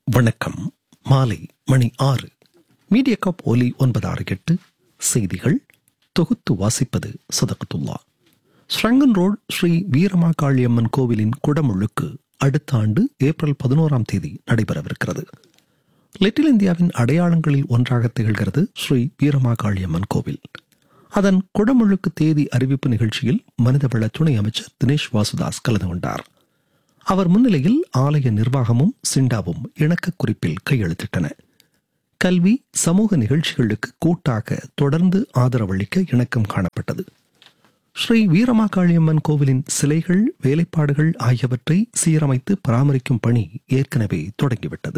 வணக்கம் மாலை மணி ஆறு மீடியா காப் ஒலி ஒன்பது ஆறு எட்டு செய்திகள் தொகுத்து வாசிப்பது சதகத்துல்லா ஸ்ரங்கன் ரோட் ஸ்ரீ வீரமாகாளியம்மன் கோவிலின் குடமுழுக்கு அடுத்த ஆண்டு ஏப்ரல் பதினோராம் தேதி நடைபெறவிருக்கிறது லிட்டில் இந்தியாவின் அடையாளங்களில் ஒன்றாக திகழ்கிறது ஸ்ரீ வீரமாகாளியம்மன் கோவில் அதன் குடமுழுக்கு தேதி அறிவிப்பு நிகழ்ச்சியில் மனிதவள துணை அமைச்சர் தினேஷ் வாசுதாஸ் கலந்து கொண்டார் அவர் முன்னிலையில் ஆலய நிர்வாகமும் சிண்டாவும் இணக்க குறிப்பில் கையெழுத்திட்டன கல்வி சமூக நிகழ்ச்சிகளுக்கு கூட்டாக தொடர்ந்து ஆதரவளிக்க இணக்கம் காணப்பட்டது ஸ்ரீ வீரமாகாளியம்மன் கோவிலின் சிலைகள் வேலைப்பாடுகள் ஆகியவற்றை சீரமைத்து பராமரிக்கும் பணி ஏற்கனவே தொடங்கிவிட்டது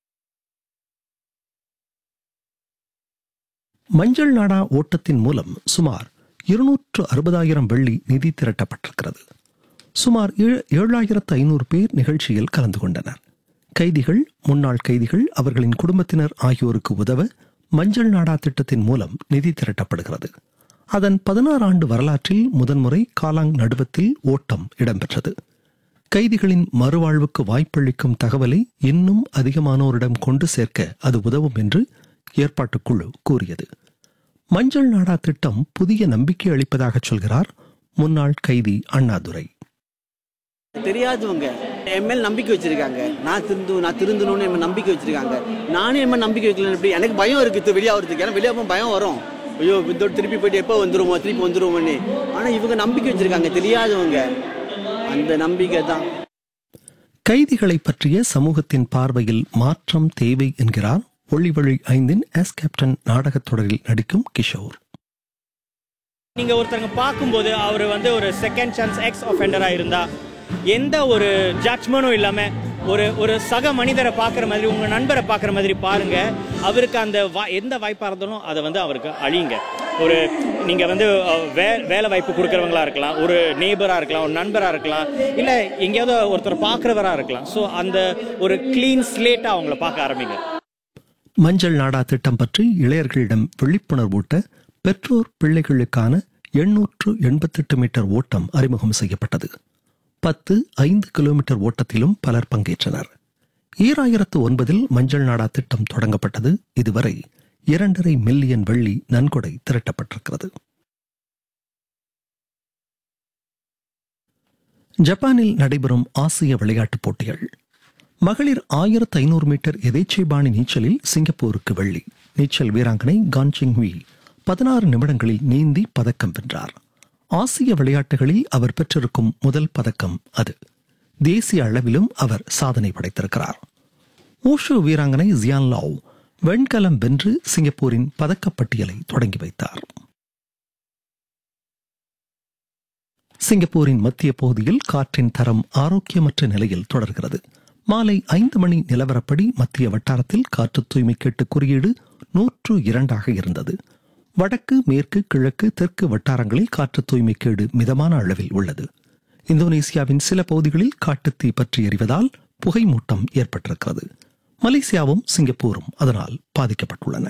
மஞ்சள் நாடா ஓட்டத்தின் மூலம் சுமார் இருநூற்று அறுபதாயிரம் வெள்ளி நிதி திரட்டப்பட்டிருக்கிறது சுமார் ஏழாயிரத்து ஐநூறு பேர் நிகழ்ச்சியில் கலந்து கொண்டனர் கைதிகள் முன்னாள் கைதிகள் அவர்களின் குடும்பத்தினர் ஆகியோருக்கு உதவ மஞ்சள் நாடா திட்டத்தின் மூலம் நிதி திரட்டப்படுகிறது அதன் பதினாறு ஆண்டு வரலாற்றில் முதன்முறை காலாங் நடுவத்தில் ஓட்டம் இடம்பெற்றது கைதிகளின் மறுவாழ்வுக்கு வாய்ப்பளிக்கும் தகவலை இன்னும் அதிகமானோரிடம் கொண்டு சேர்க்க அது உதவும் என்று ஏற்பாட்டுக்குழு கூறியது மஞ்சள் நாடா திட்டம் புதிய நம்பிக்கை அளிப்பதாக சொல்கிறார் முன்னாள் கைதி அண்ணாதுரை தெரியாதவங்க என் மேல் நம்பிக்கை வச்சிருக்காங்க நான் திருந்து நான் திருந்தணும்னு என் மேல் நம்பிக்கை வச்சிருக்காங்க நானும் என் மேல் நம்பிக்கை வைக்கல எப்படி எனக்கு பயம் இருக்குது வெளியாகிறதுக்கு ஏன்னா வெளியே பயம் வரும் ஐயோ இதோட திருப்பி போயிட்டு எப்போ வந்துருமோ திருப்பி வந்துருவோம்னு ஆனால் இவங்க நம்பிக்கை வச்சிருக்காங்க தெரியாதவங்க அந்த நம்பிக்கை தான் கைதிகளை பற்றிய சமூகத்தின் பார்வையில் மாற்றம் தேவை என்கிறார் ஒளிவழி ஐந்தின் எஸ் கேப்டன் நாடகத் தொடரில் நடிக்கும் கிஷோர் நீங்க ஒருத்தங்க பார்க்கும்போது அவர் வந்து ஒரு செகண்ட் சான்ஸ் எக்ஸ் ஒஃபெண்டரா இருந்தா எந்த ஒரு ஜட்ஜ்மெண்ட்டும் இல்லாம ஒரு ஒரு சக மனிதரை பார்க்குற மாதிரி உங்க நண்பரை பார்க்குற மாதிரி பாருங்க அவருக்கு அந்த வா எந்த வாய்ப்பாக இருந்தாலும் அதை வந்து அவருக்கு அழியுங்க ஒரு நீங்க வந்து அஹ், வே வேலை வாய்ப்பு கொடுக்குறவங்களா இருக்கலாம் ஒரு நேபரா இருக்கலாம் ஒரு நண்பரா இருக்கலாம் இல்ல எங்கேயாவது ஒருத்தர் பார்க்குறவரா இருக்கலாம் ஸோ அந்த ஒரு க்ளீன் ஸ்லேட்டா அவங்கள பார்க்க ஆரம்பிங்க மஞ்சள் நாடா திட்டம் பற்றி இளையர்களிடம் விழிப்புணர்வூட்ட பெற்றோர் பிள்ளைகளுக்கான எண்ணூற்று எண்பத்தெட்டு மீட்டர் ஓட்டம் அறிமுகம் செய்யப்பட்டது பத்து ஐந்து கிலோமீட்டர் ஓட்டத்திலும் பலர் பங்கேற்றனர் ஈராயிரத்து ஒன்பதில் மஞ்சள் நாடா திட்டம் தொடங்கப்பட்டது இதுவரை இரண்டரை மில்லியன் வெள்ளி நன்கொடை திரட்டப்பட்டிருக்கிறது ஜப்பானில் நடைபெறும் ஆசிய விளையாட்டுப் போட்டிகள் மகளிர் ஆயிரத்து ஐநூறு மீட்டர் எதேச்சைபாணி நீச்சலில் சிங்கப்பூருக்கு வெள்ளி நீச்சல் வீராங்கனை கான்சிங் வி பதினாறு நிமிடங்களில் நீந்தி பதக்கம் வென்றார் ஆசிய விளையாட்டுகளில் அவர் பெற்றிருக்கும் முதல் பதக்கம் அது தேசிய அளவிலும் அவர் சாதனை படைத்திருக்கிறார் ஊஷு வீராங்கனை ஜியான் லாவ் வெண்கலம் வென்று சிங்கப்பூரின் பதக்கப்பட்டியலை தொடங்கி வைத்தார் சிங்கப்பூரின் மத்திய பகுதியில் காற்றின் தரம் ஆரோக்கியமற்ற நிலையில் தொடர்கிறது மாலை ஐந்து மணி நிலவரப்படி மத்திய வட்டாரத்தில் காற்று தூய்மை கேட்டு குறியீடு நூற்று இரண்டாக இருந்தது வடக்கு மேற்கு கிழக்கு தெற்கு வட்டாரங்களில் காற்று தூய்மை கேடு மிதமான அளவில் உள்ளது இந்தோனேசியாவின் சில பகுதிகளில் காட்டுத்தீ பற்றி எறிவதால் புகை மூட்டம் ஏற்பட்டிருக்கிறது மலேசியாவும் சிங்கப்பூரும் அதனால் பாதிக்கப்பட்டுள்ளன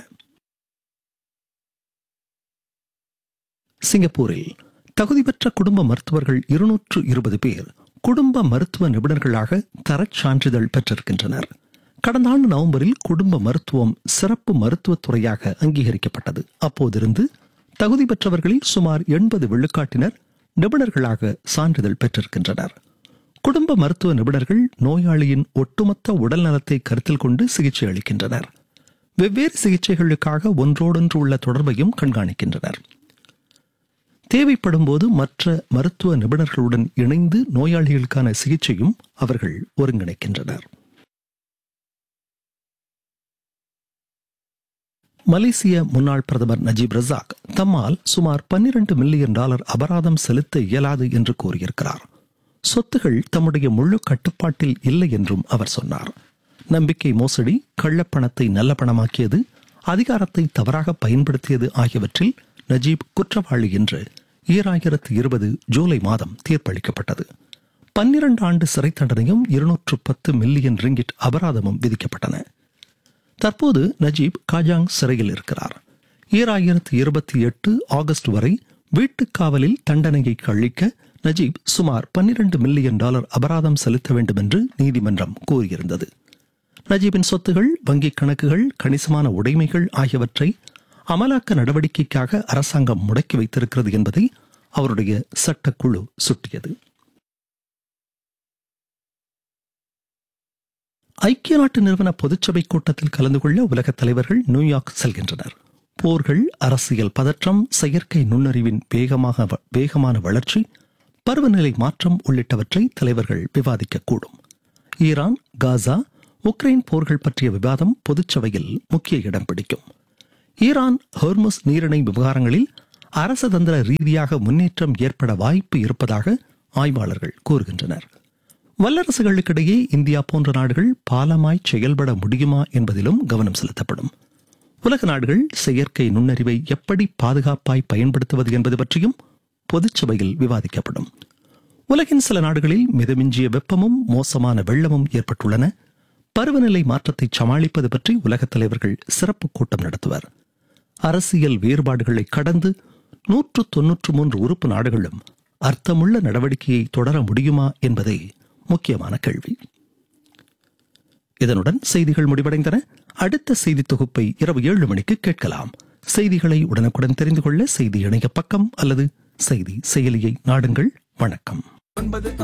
சிங்கப்பூரில் தகுதி பெற்ற குடும்ப மருத்துவர்கள் இருநூற்று இருபது பேர் குடும்ப மருத்துவ நிபுணர்களாக தரச் சான்றிதழ் பெற்றிருக்கின்றனர் கடந்த ஆண்டு நவம்பரில் குடும்ப மருத்துவம் சிறப்பு மருத்துவத் துறையாக அங்கீகரிக்கப்பட்டது அப்போதிருந்து தகுதி பெற்றவர்களில் சுமார் எண்பது விழுக்காட்டினர் நிபுணர்களாக சான்றிதழ் பெற்றிருக்கின்றனர் குடும்ப மருத்துவ நிபுணர்கள் நோயாளியின் ஒட்டுமொத்த உடல் நலத்தை கருத்தில் கொண்டு சிகிச்சை அளிக்கின்றனர் வெவ்வேறு சிகிச்சைகளுக்காக ஒன்றோடொன்று உள்ள தொடர்பையும் கண்காணிக்கின்றனர் தேவைப்படும் போது மற்ற மருத்துவ நிபுணர்களுடன் இணைந்து நோயாளிகளுக்கான சிகிச்சையும் அவர்கள் ஒருங்கிணைக்கின்றனர் மலேசிய முன்னாள் பிரதமர் நஜீப் ரசாக் தம்மால் சுமார் பன்னிரண்டு மில்லியன் டாலர் அபராதம் செலுத்த இயலாது என்று கூறியிருக்கிறார் சொத்துகள் தம்முடைய முழு கட்டுப்பாட்டில் இல்லை என்றும் அவர் சொன்னார் நம்பிக்கை மோசடி கள்ளப்பணத்தை நல்ல பணமாக்கியது அதிகாரத்தை தவறாக பயன்படுத்தியது ஆகியவற்றில் நஜீப் குற்றவாளி என்று ஈராயிரத்து இருபது ஜூலை மாதம் தீர்ப்பளிக்கப்பட்டது பன்னிரண்டு ஆண்டு சிறை தண்டனையும் இருநூற்று பத்து மில்லியன் ரிங்கிட் அபராதமும் விதிக்கப்பட்டன தற்போது நஜீப் காஜாங் சிறையில் இருக்கிறார் ஈராயிரத்து இருபத்தி எட்டு ஆகஸ்ட் வரை வீட்டுக் காவலில் தண்டனையை கழிக்க நஜீப் சுமார் பன்னிரண்டு மில்லியன் டாலர் அபராதம் செலுத்த வேண்டும் என்று நீதிமன்றம் கூறியிருந்தது நஜீபின் சொத்துகள் வங்கிக் கணக்குகள் கணிசமான உடைமைகள் ஆகியவற்றை அமலாக்க நடவடிக்கைக்காக அரசாங்கம் முடக்கி வைத்திருக்கிறது என்பதை அவருடைய சட்டக்குழு சுட்டியது ஐக்கிய நாட்டு நிறுவன பொதுச்சபை கூட்டத்தில் கலந்து கொள்ள உலகத் தலைவர்கள் நியூயார்க் செல்கின்றனர் போர்கள் அரசியல் பதற்றம் செயற்கை நுண்ணறிவின் வேகமாக வேகமான வளர்ச்சி பருவநிலை மாற்றம் உள்ளிட்டவற்றை தலைவர்கள் விவாதிக்கக்கூடும் ஈரான் காசா உக்ரைன் போர்கள் பற்றிய விவாதம் பொதுச்சபையில் முக்கிய இடம் பிடிக்கும் ஈரான் ஹோர்முஸ் நீரிணை விவகாரங்களில் அரசதந்திர ரீதியாக முன்னேற்றம் ஏற்பட வாய்ப்பு இருப்பதாக ஆய்வாளர்கள் கூறுகின்றனர் வல்லரசுகளுக்கிடையே இந்தியா போன்ற நாடுகள் பாலமாய் செயல்பட முடியுமா என்பதிலும் கவனம் செலுத்தப்படும் உலக நாடுகள் செயற்கை நுண்ணறிவை எப்படி பாதுகாப்பாய் பயன்படுத்துவது என்பது பற்றியும் பொதுச்சபையில் விவாதிக்கப்படும் உலகின் சில நாடுகளில் மிதமிஞ்சிய வெப்பமும் மோசமான வெள்ளமும் ஏற்பட்டுள்ளன பருவநிலை மாற்றத்தை சமாளிப்பது பற்றி உலகத் தலைவர்கள் சிறப்பு கூட்டம் நடத்துவர் அரசியல் வேறுபாடுகளை கடந்து நூற்று தொன்னூற்று மூன்று உறுப்பு நாடுகளும் அர்த்தமுள்ள நடவடிக்கையை தொடர முடியுமா என்பதே முக்கியமான கேள்வி இதனுடன் செய்திகள் முடிவடைந்தன அடுத்த செய்தி தொகுப்பை இரவு ஏழு மணிக்கு கேட்கலாம் செய்திகளை உடனுக்குடன் தெரிந்து கொள்ள செய்தி இணைய பக்கம் அல்லது செய்தி செயலியை நாடுங்கள் வணக்கம்